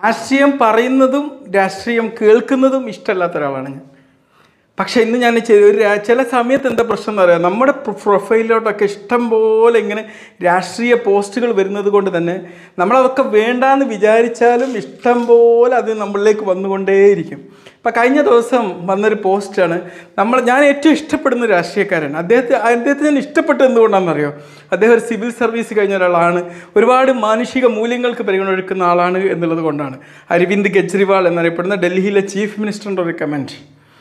രാഷ്ട്രീയം പറയുന്നതും രാഷ്ട്രീയം കേൾക്കുന്നതും ഇഷ്ടമല്ലാത്ത ഒരാളാണ് ഞാൻ പക്ഷേ ഇന്ന് ഞാൻ ചെയ്ത ഒരു രാ- ചില സമയത്ത് എന്താ പ്രശ്നം എന്ന് പറയാം നമ്മുടെ പ്രൊ- പ്രൊഫൈലിലോട്ടൊക്കെ ഇഷ്ടം പോലെ ഇങ്ങനെ രാഷ്ട്രീയ പോസ്റ്റുകൾ വരുന്നത് കൊണ്ട് തന്നെ നമ്മളതൊക്കെ വേണ്ടാന്ന് വിചാരിച്ചാലും ഇഷ്ടം പോലെ അത് നമ്മളിലേക്ക് വന്നുകൊണ്ടേയിരിക്കും ഇപ്പം കഴിഞ്ഞ ദിവസം വന്നൊരു പോസ്റ്റാണ് നമ്മൾ ഞാൻ ഏറ്റവും ഇഷ്ടപ്പെടുന്ന ഒരു രാഷ്ട്രീയക്കാരൻ അദ്ദേഹത്തെ അദ്ദേഹത്തെ ഞാൻ ഇഷ്ടപ്പെട്ടത് എന്തുകൊണ്ടാണെന്നറിയോ അദ്ദേഹം ഒരു സിവിൽ സർവീസ് കഴിഞ്ഞ ഒരാളാണ് ഒരുപാട് മാനുഷിക മൂല്യങ്ങൾക്ക് പരിഗണന ആളാണ് എന്നുള്ളത് കൊണ്ടാണ് അരവിന്ദ് കെജ്രിവാൾ എന്നറിയപ്പെടുന്ന ഡൽഹിയിലെ ചീഫ് മിനിസ്റ്ററിൻ്റെ ഒരു കമൻറ്റ്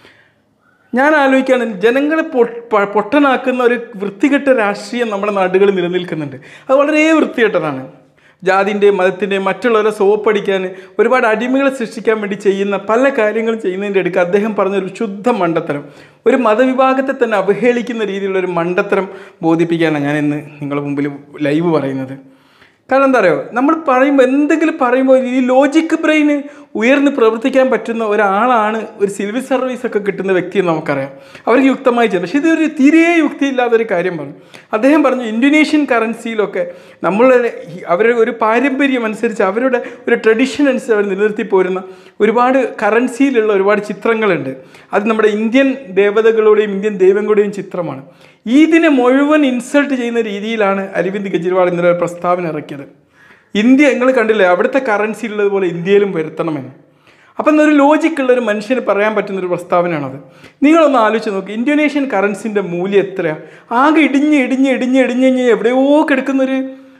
ഞാൻ ആലോചിക്കുകയാണ് ജനങ്ങളെ പൊ- പ- പൊട്ടനാക്കുന്ന ഒരു വൃത്തികെട്ട രാഷ്ട്രീയം നമ്മുടെ നാടുകളിൽ നിലനിൽക്കുന്നുണ്ട് അത് വളരെ വൃത്തികെട്ടതാണ് ജാതിൻ്റെയും മതത്തിൻ്റെയും മറ്റുള്ളവരെ സോപ്പടിക്കാൻ ഒരുപാട് അടിമകളെ സൃഷ്ടിക്കാൻ വേണ്ടി ചെയ്യുന്ന പല കാര്യങ്ങളും ചെയ്യുന്നതിൻ്റെ അടുക്ക് അദ്ദേഹം പറഞ്ഞൊരു ശുദ്ധ മണ്ടത്തരം ഒരു മതവിഭാഗത്തെ തന്നെ അവഹേളിക്കുന്ന രീതിയിലുള്ള ഒരു മണ്ടത്തരം ബോധിപ്പിക്കാനാണ് ഞാൻ ഇന്ന് നിങ്ങളുടെ മുമ്പിൽ ലൈവ് പറയുന്നത് കാരണം എന്താ പറയുക നമ്മൾ പറയുമ്പോൾ എന്തെങ്കിലും പറയുമ്പോൾ ഈ ലോജിക്ക് ബ്രെയിന് ഉയർന്ന് പ്രവർത്തിക്കാൻ പറ്റുന്ന ഒരാളാണ് ഒരു സിവിൽ സർവീസ് ഒക്കെ കിട്ടുന്ന വ്യക്തി എന്ന് നമുക്കറിയാം അവർക്ക് യുക്തമായി ചെയ്യും പക്ഷേ ഇതൊരു തീരെ യുക്തിയില്ലാത്ത ഒരു കാര്യം പറഞ്ഞു അദ്ദേഹം പറഞ്ഞു ഇന്തോനേഷ്യൻ കറൻസിയിലൊക്കെ നമ്മളുടെ ഈ- അവരുടെ ഒരു പാരമ്പര്യം അനുസരിച്ച് അവരുടെ ഒരു ട്രഡീഷൻ അനുസരിച്ച് അവർ നിലനിർത്തി പോരുന്ന ഒരുപാട് കറൻസിയിലുള്ള ഒരുപാട് ചിത്രങ്ങളുണ്ട് അത് നമ്മുടെ ഇന്ത്യൻ ദേവതകളുടെയും ഇന്ത്യൻ ദൈവങ്ങളുടെയും ചിത്രമാണ് ഇതിനെ മുഴുവൻ ഇൻസൾട്ട് ചെയ്യുന്ന രീതിയിലാണ് അരവിന്ദ് കെജ്രിവാൾ ഇന്നലെ ഒരു പ്രസ്താവന ഇറക്കിയത് ഇന്ത്യ നിങ്ങൾ കണ്ടില്ലേ അവിടുത്തെ കറൻസി ഉള്ളതുപോലെ ഇന്ത്യയിലും വരുത്തണമെന്ന് അപ്പം ഒരു ലോജിക്കുള്ള ഒരു മനുഷ്യന് പറയാൻ പറ്റുന്ന ഒരു പ്രസ്താവനയാണത് നിങ്ങളൊന്ന് ആലോചിച്ച് നോക്ക് ഇന്തോനേഷ്യൻ കറൻസിൻ്റെ മൂല്യം എത്രയാണ് ആകെ ഇടിഞ്ഞ് ഇടിഞ്ഞ് ഇടിഞ്ഞ് ഇടിഞ്ഞ് ഇടിഞ്ഞ് എവിടെയോ കിടക്കുന്നൊരു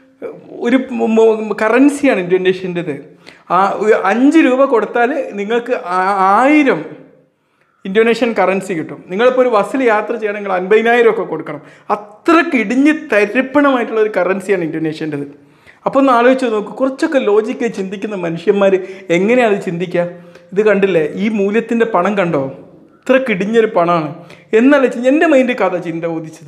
ഒരു കറൻസിയാണ് ഇന്തോനേഷ്യൻ്റെത് ആ ഒരു അഞ്ച് രൂപ കൊടുത്താൽ നിങ്ങൾക്ക് ആ- ആയിരം ഇന്തോനേഷ്യൻ കറൻസി കിട്ടും നിങ്ങളിപ്പോൾ ഒരു ബസ്സിൽ യാത്ര ചെയ്യണമെങ്കിൽ അൻപതിനായിരം ഒക്കെ കൊടുക്കണം അത്രയ്ക്ക് ഇടിഞ്ഞ് തരിപ്പണമായിട്ടുള്ള ഒരു കറൻസിയാണ് ഇന്തോനേഷ്യൻ്റെത് അപ്പോൾ ഒന്ന് ആലോചിച്ച് നോക്കൂ കുറച്ചൊക്കെ ലോജിക്കായി ചിന്തിക്കുന്ന മനുഷ്യന്മാർ എങ്ങനെയാണ് അത് ചിന്തിക്കുക ഇത് കണ്ടില്ലേ ഈ മൂല്യത്തിൻ്റെ പണം കണ്ടോ ഇത്രയ്ക്ക് ഇടിഞ്ഞൊരു പണമാണ് എന്നല്ല ചി- എൻ്റെ മൈൻഡിൽ കഥ ചിന്ത ഉദിച്ചത്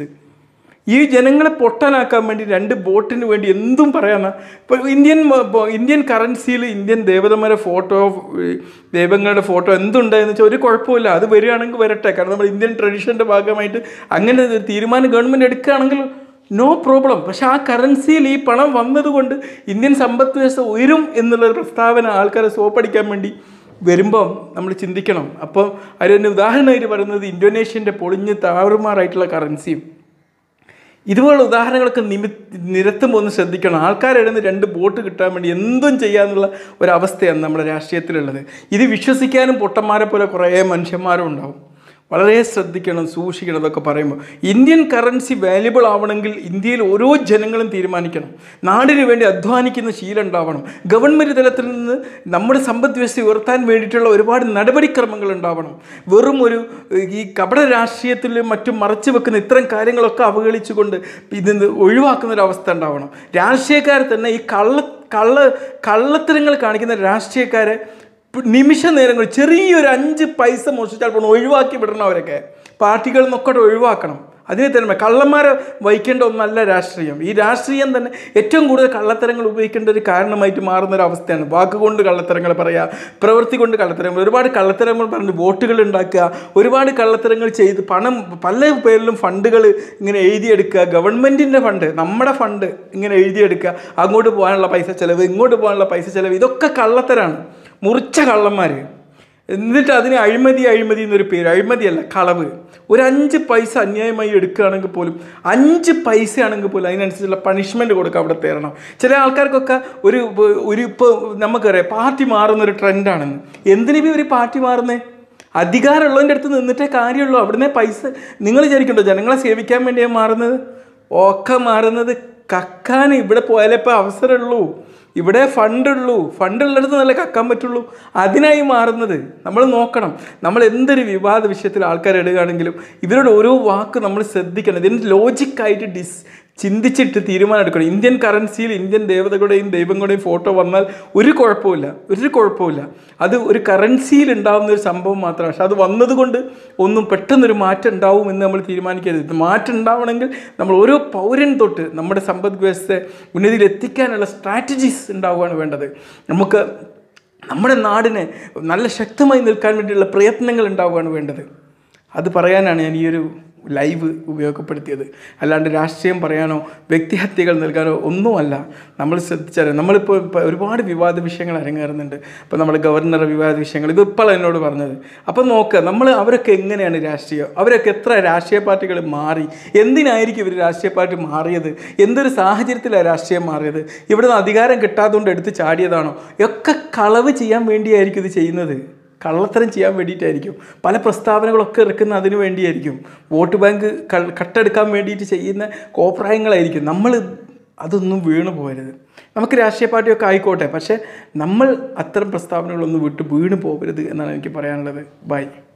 ഈ ജനങ്ങളെ പൊട്ടാനാക്കാൻ വേണ്ടി രണ്ട് ബോട്ടിന് വേണ്ടി എന്തും പറയാനാ ഇപ്പോൾ ഇന്ത്യൻ മ- ബോ- ഇന്ത്യൻ കറൻസിയിൽ ഇന്ത്യൻ ദേവതമാരുടെ ഫോട്ടോ ദൈവങ്ങളുടെ ഫോട്ടോ എന്തുണ്ടായെന്ന് വെച്ചാൽ ഒരു കുഴപ്പമില്ല അത് വരികയാണെങ്കിൽ വരട്ടെ കാരണം നമ്മുടെ ഇന്ത്യൻ ട്രഡീഷൻ്റെ ഭാഗമായിട്ട് അങ്ങനെ ഒരു തീരുമാനം ഗവൺമെൻറ് എടുക്കുകയാണെങ്കിൽ നോ പ്രോബ്ലം പക്ഷെ ആ കറൻസിയിൽ ഈ പണം വന്നതുകൊണ്ട് ഇന്ത്യൻ സമ്പദ് വ്യവസ്ഥ ഉയരും എന്നുള്ളൊരു പ്രസ്താവന ആൾക്കാരെ സോപ്പടിക്കാൻ വേണ്ടി വരുമ്പം നമ്മൾ ചിന്തിക്കണം അപ്പോൾ അതിന് ഉദാഹരണമായിട്ട് പറയുന്നത് ഇന്തോനേഷ്യൻ്റെ പൊളിഞ്ഞ് താറുമാറായിട്ടുള്ള കറൻസിയും ഇതുപോലുള്ള ഉദാഹരണങ്ങളൊക്കെ നിമി നിരത്തുമ്പോൾ ഒന്ന് ശ്രദ്ധിക്കണം ആൾക്കാരെഴുന്ന് രണ്ട് ബോട്ട് കിട്ടാൻ വേണ്ടി എന്തും ചെയ്യാന്നുള്ള ഒരവസ്ഥയാണ് നമ്മുടെ രാഷ്ട്രീയത്തിലുള്ളത് ഇത് വിശ്വസിക്കാനും പൊട്ടന്മാരെ പോലെ കുറേ മനുഷ്യന്മാരും ഉണ്ടാവും വളരെ ശ്രദ്ധിക്കണം സൂക്ഷിക്കണം എന്നൊക്കെ പറയുമ്പോൾ ഇന്ത്യൻ കറൻസി വാല്യുബിൾ ആവണമെങ്കിൽ ഇന്ത്യയിൽ ഓരോ ജനങ്ങളും തീരുമാനിക്കണം നാടിന് വേണ്ടി അധ്വാനിക്കുന്ന ശീലം ഉണ്ടാവണം ഗവൺമെൻറ് തലത്തിൽ നിന്ന് നമ്മുടെ സമ്പദ് വ്യവസ്ഥ ഉയർത്താൻ വേണ്ടിയിട്ടുള്ള ഒരുപാട് നടപടിക്രമങ്ങൾ ഉണ്ടാവണം വെറും ഒരു ഏഹ്, ഈ കപട രാഷ്ട്രീയത്തിലും മറ്റും മറച്ചു വെക്കുന്ന ഇത്തരം കാര്യങ്ങളൊക്കെ അവഹേളിച്ചുകൊണ്ട് ഇതിന്ന് ഒഴിവാക്കുന്ന ഒരു അവസ്ഥ ഉണ്ടാവണം രാഷ്ട്രീയക്കാരെ തന്നെ ഈ കള്ള കള്ള കള്ളത്തരങ്ങൾ കാണിക്കുന്ന രാഷ്ട്രീയക്കാരെ നിമിഷ നേരങ്ങൾ ചെറിയൊരു അഞ്ച് പൈസ മോഷിച്ചാൽ പോകണം ഒഴിവാക്കി വിടണം അവരൊക്കെ പാർട്ടികളിൽ നിന്നൊക്കെ ഒഴിവാക്കണം അതിനെ തന്നെ കള്ളന്മാരെ വഹിക്കേണ്ട ഒന്നല്ല രാഷ്ട്രീയം ഈ രാഷ്ട്രീയം തന്നെ ഏറ്റവും കൂടുതൽ കള്ളത്തരങ്ങൾ ഉപയോഗിക്കേണ്ട ഒരു കാരണമായിട്ട് മാറുന്ന ഒരു അവസ്ഥയാണ് വാക്കുകൊണ്ട് കള്ളത്തരങ്ങൾ പറയുക പ്രവൃത്തി കൊണ്ട് കള്ളത്തരങ്ങൾ ഒരുപാട് കള്ളത്തരങ്ങൾ പറഞ്ഞ് വോട്ടുകൾ ഉണ്ടാക്കുക ഒരുപാട് കള്ളത്തരങ്ങൾ ചെയ്ത് പണം പല പേരിലും ഫണ്ടുകൾ ഇങ്ങനെ എഴുതിയെടുക്കുക ഗവൺമെൻറ്റിൻ്റെ ഫണ്ട് നമ്മുടെ ഫണ്ട് ഇങ്ങനെ എഴുതിയെടുക്കുക അങ്ങോട്ട് പോകാനുള്ള പൈസ ചിലവ് ഇങ്ങോട്ട് പോകാനുള്ള പൈസ ചിലവ് ഇതൊക്കെ കള്ളത്തരാണ് മുറിച്ച കള്ളന്മാർ എന്നിട്ട് അതിന് അഴിമതി അഴിമതി എന്നൊരു പേര് അഴിമതിയല്ല കളവ് ഒരു അഞ്ച് പൈസ അന്യായമായി എടുക്കുകയാണെങ്കിൽ പോലും അഞ്ച് പൈസ ആണെങ്കിൽ പോലും അതിനനുസരിച്ചുള്ള പണിഷ്മെൻറ്റ് കൊടുക്കുക അവിടെ തരണം ചില ആൾക്കാർക്കൊക്കെ ഒരു ഒരു ഇപ്പോൾ നമുക്കറിയാം പാർട്ടി മാറുന്ന ഒരു ട്രെൻഡാണെന്ന് എന്തിനും ഒരു പാർട്ടി മാറുന്നേ അധികാരമുള്ളതിൻ്റെ അടുത്ത് നിന്നിട്ടേ കാര്യമുള്ളൂ അവിടുന്ന് പൈസ നിങ്ങൾ വിചാരിക്കണ്ടോ ജനങ്ങളെ സേവിക്കാൻ വേണ്ടിയാണ് മാറുന്നത് ഒക്കെ മാറുന്നത് കക്കാൻ ഇവിടെ പോയാലേ ഇപ്പോൾ അവസരമുള്ളൂ ഇവിടെ ഫണ്ടുള്ളൂ ഫണ്ടുള്ളിടത്ത് നല്ല കക്കാൻ പറ്റുള്ളൂ അതിനായി മാറുന്നത് നമ്മൾ നോക്കണം നമ്മൾ എന്തൊരു വിവാദ വിഷയത്തിൽ ആൾക്കാർ ഇടുകയാണെങ്കിലും ഇവരുടെ ഓരോ വാക്ക് നമ്മൾ ശ്രദ്ധിക്കണം ഇതിന് ലോജിക്കായിട്ട് ഡിസ് ചിന്തിച്ചിട്ട് തീരുമാനം എടുക്കണം ഇന്ത്യൻ കറൻസിയിൽ ഇന്ത്യൻ ദേവതകളുടെയും ദൈവങ്ങളുടെയും ഫോട്ടോ വന്നാൽ ഒരു കുഴപ്പമില്ല ഒരു കുഴപ്പമില്ല അത് ഒരു കറൻസിയിൽ ഉണ്ടാകുന്ന ഒരു സംഭവം മാത്രമാണ് പക്ഷെ അത് വന്നതുകൊണ്ട് ഒന്നും പെട്ടെന്നൊരു മാറ്റം ഉണ്ടാവും എന്ന് നമ്മൾ തീരുമാനിക്കരുത് ഇത് മാറ്റം ഉണ്ടാവണമെങ്കിൽ നമ്മൾ ഓരോ പൗരൻ തൊട്ട് നമ്മുടെ സമ്പദ് വ്യവസ്ഥയെ ഉന്നതിയിൽ എത്തിക്കാനുള്ള സ്ട്രാറ്റജീസ് ഉണ്ടാവുകയാണ് വേണ്ടത് നമുക്ക് നമ്മുടെ നാടിനെ നല്ല ശക്തമായി നിൽക്കാൻ വേണ്ടിയുള്ള പ്രയത്നങ്ങൾ ഉണ്ടാവുകയാണ് വേണ്ടത് അത് പറയാനാണ് ഞാൻ ഈ ഒരു ലൈവ് ഉപയോഗപ്പെടുത്തിയത് അല്ലാണ്ട് രാഷ്ട്രീയം പറയാനോ വ്യക്തിഹത്യകൾ നൽകാനോ ഒന്നുമല്ല നമ്മൾ ശ്രദ്ധിച്ചാൽ നമ്മളിപ്പോൾ ഇപ്പോൾ ഒരുപാട് വിവാദ വിഷയങ്ങൾ അരങ്ങേറുന്നുണ്ട് ഇപ്പോൾ നമ്മൾ ഗവർണറുടെ വിവാദ വിഷയങ്ങൾ ഇത് ഇപ്പോൾ എന്നോട് പറഞ്ഞത് അപ്പോൾ നോക്കുക നമ്മൾ അവരൊക്കെ എങ്ങനെയാണ് രാഷ്ട്രീയം അവരൊക്കെ എത്ര രാഷ്ട്രീയ പാർട്ടികൾ മാറി എന്തിനായിരിക്കും ഇവർ രാഷ്ട്രീയ പാർട്ടി മാറിയത് എന്തൊരു സാഹചര്യത്തിലാണ് രാഷ്ട്രീയം മാറിയത് ഇവിടെ നിന്ന് അധികാരം കിട്ടാത്തതുകൊണ്ട് എടുത്ത് ചാടിയതാണോ ഒക്കെ കളവ് ചെയ്യാൻ വേണ്ടിയായിരിക്കും ഇത് ചെയ്യുന്നത് കള്ളത്തരം ചെയ്യാൻ വേണ്ടിയിട്ടായിരിക്കും പല പ്രസ്താവനകളൊക്കെ ഇറക്കുന്ന അതിന് വേണ്ടിയായിരിക്കും വോട്ട് ബാങ്ക് ക- കട്ടെടുക്കാൻ വേണ്ടിയിട്ട് ചെയ്യുന്ന കോപ്രായങ്ങളായിരിക്കും നമ്മൾ അതൊന്നും വീണു പോകരുത് നമുക്ക് രാഷ്ട്രീയ പാർട്ടിയൊക്കെ ആയിക്കോട്ടെ പക്ഷേ നമ്മൾ അത്തരം പ്രസ്താവനകളൊന്നും വിട്ട് വീണു പോകരുത് എന്നാണ് എനിക്ക് പറയാനുള്ളത് ബൈ